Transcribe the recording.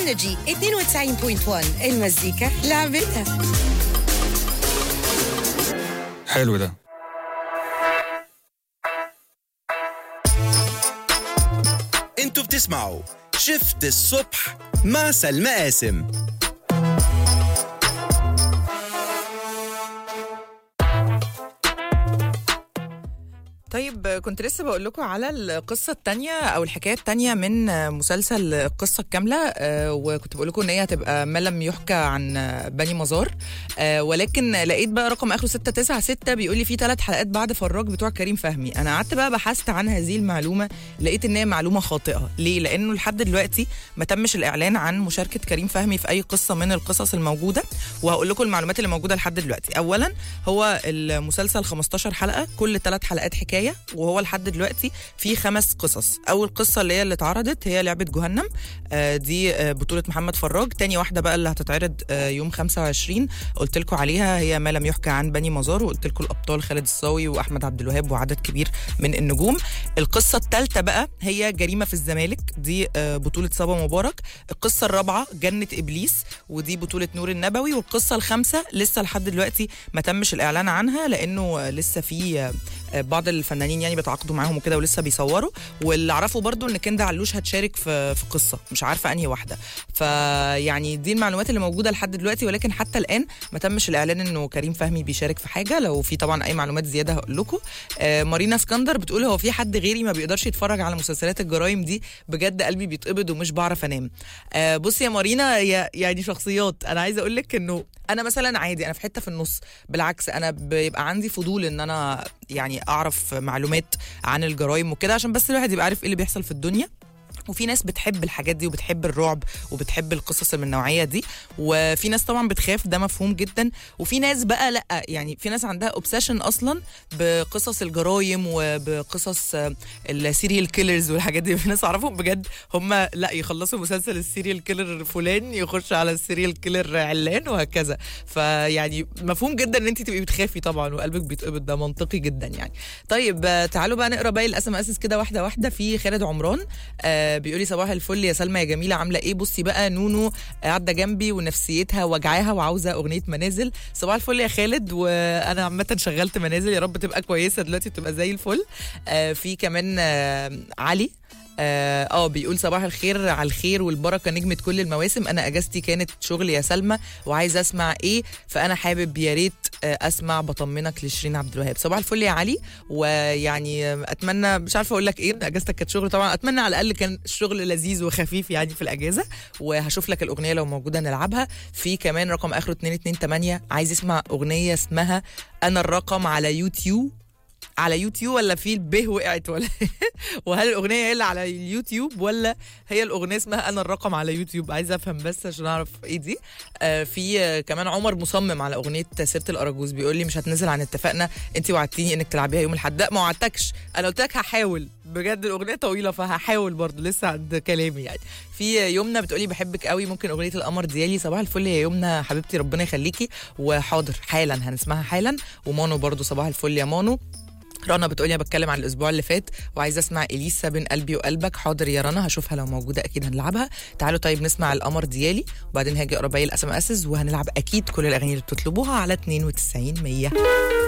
انرجي 92.1 المزيكا لعبتها حلو ده انتوا بتسمعوا شفت الصبح مع سلمى قاسم طيب كنت لسه بقول لكم على القصة التانية أو الحكاية التانية من مسلسل القصة الكاملة آه، وكنت بقول لكم إن هي هتبقى ما لم يحكى عن بني مزار آه، ولكن لقيت بقى رقم آخره 696 بيقول لي في ثلاث حلقات بعد فراج بتوع كريم فهمي أنا قعدت بقى بحثت عن هذه المعلومة لقيت إن هي معلومة خاطئة ليه؟ لأنه لحد دلوقتي ما تمش الإعلان عن مشاركة كريم فهمي في أي قصة من القصص الموجودة وهقول لكم المعلومات اللي موجودة لحد دلوقتي أولا هو المسلسل 15 حلقة كل ثلاث حلقات حكاية وهو لحد دلوقتي في خمس قصص أول قصة اللي هي اللي اتعرضت هي لعبة جهنم آه، دي آه، بطولة محمد فراج تاني واحدة بقى اللي هتتعرض آه، يوم 25 قلت لكم عليها هي ما لم يحكى عن بني مزار وقلت لكم الأبطال خالد الصاوي وأحمد عبد الوهاب وعدد كبير من النجوم القصة الثالثة بقى هي جريمة في الزمالك دي آه، بطولة صبا مبارك القصة الرابعة جنة إبليس ودي بطولة نور النبوي والقصة الخامسة لسه لحد دلوقتي ما تمش الإعلان عنها لأنه آه، لسه في آه، آه، بعض الفنانين يعني بيتعاقدوا معاهم وكده ولسه بيصوروا واللي اعرفه برضو ان كندا علوش هتشارك في في قصه مش عارفه انهي واحده فيعني دي المعلومات اللي موجوده لحد دلوقتي ولكن حتى الان ما تمش الاعلان انه كريم فهمي بيشارك في حاجه لو في طبعا اي معلومات زياده هقول لكم آه مارينا اسكندر بتقول هو في حد غيري ما بيقدرش يتفرج على مسلسلات الجرايم دي بجد قلبي بيتقبض ومش بعرف انام آه بصي يا مارينا يا يعني شخصيات انا عايزه اقول لك انه انا مثلا عادي انا في حته في النص بالعكس انا بيبقى عندي فضول ان انا يعني اعرف معلومات عن الجرايم وكده عشان بس الواحد يبقى عارف ايه اللي بيحصل في الدنيا وفي ناس بتحب الحاجات دي وبتحب الرعب وبتحب القصص من النوعيه دي وفي ناس طبعا بتخاف ده مفهوم جدا وفي ناس بقى لا يعني في ناس عندها اوبسيشن اصلا بقصص الجرايم وبقصص آه، السيريال كيلرز والحاجات دي في ناس اعرفهم بجد هم لا يخلصوا مسلسل السيريال كيلر فلان يخش على السيريال كيلر علان وهكذا فيعني مفهوم جدا ان انت تبقي بتخافي طبعا وقلبك بيتقبض ده منطقي جدا يعني طيب آه، تعالوا بقى نقرا باقي الاس ام اس كده واحده واحده في خالد عمران آه بيقول لي صباح الفل يا سلمى يا جميله عامله ايه بصي بقى نونو قاعده جنبي ونفسيتها وجعاها وعاوزه اغنيه منازل صباح الفل يا خالد وانا عامه شغلت منازل يا رب تبقى كويسه دلوقتي تبقى زي الفل آه في كمان آه علي اه آه، بيقول صباح الخير على الخير والبركه نجمه كل المواسم انا اجازتي كانت شغل يا سلمى وعايزه اسمع ايه فانا حابب يا ريت آه، اسمع بطمنك لشيرين عبد الوهاب صباح الفل يا علي ويعني آه، اتمنى مش عارفه اقول لك ايه اجازتك كانت شغل طبعا اتمنى على الاقل كان الشغل لذيذ وخفيف يعني في الاجازه وهشوف لك الاغنيه لو موجوده نلعبها في كمان رقم اخره 228 عايز يسمع اغنيه اسمها انا الرقم على يوتيوب على يوتيوب ولا في الب وقعت ولا وهل الاغنيه هي اللي على اليوتيوب ولا هي الاغنيه اسمها انا الرقم على يوتيوب عايزه افهم بس عشان اعرف ايه دي آه في آه كمان عمر مصمم على اغنيه سيره الاراجوز بيقول لي مش هتنزل عن اتفقنا انت وعدتيني انك تلعبيها يوم الاحد لا ما وعدتكش انا قلت لك هحاول بجد الاغنيه طويله فهحاول برضه لسه عند كلامي يعني في يمنى بتقولي بحبك قوي ممكن اغنيه القمر ديالي صباح الفل يا يمنى حبيبتي ربنا يخليكي وحاضر حالا هنسمعها حالا ومانو برضه صباح الفل يا مانو رنا بتقولي انا بتكلم عن الاسبوع اللي فات وعايزه اسمع اليسا بين قلبي وقلبك حاضر يا رنا هشوفها لو موجوده اكيد هنلعبها تعالوا طيب نسمع القمر ديالي وبعدين هاجي اقرا باقي الاس ام اسز وهنلعب اكيد كل الاغاني اللي بتطلبوها على 92 100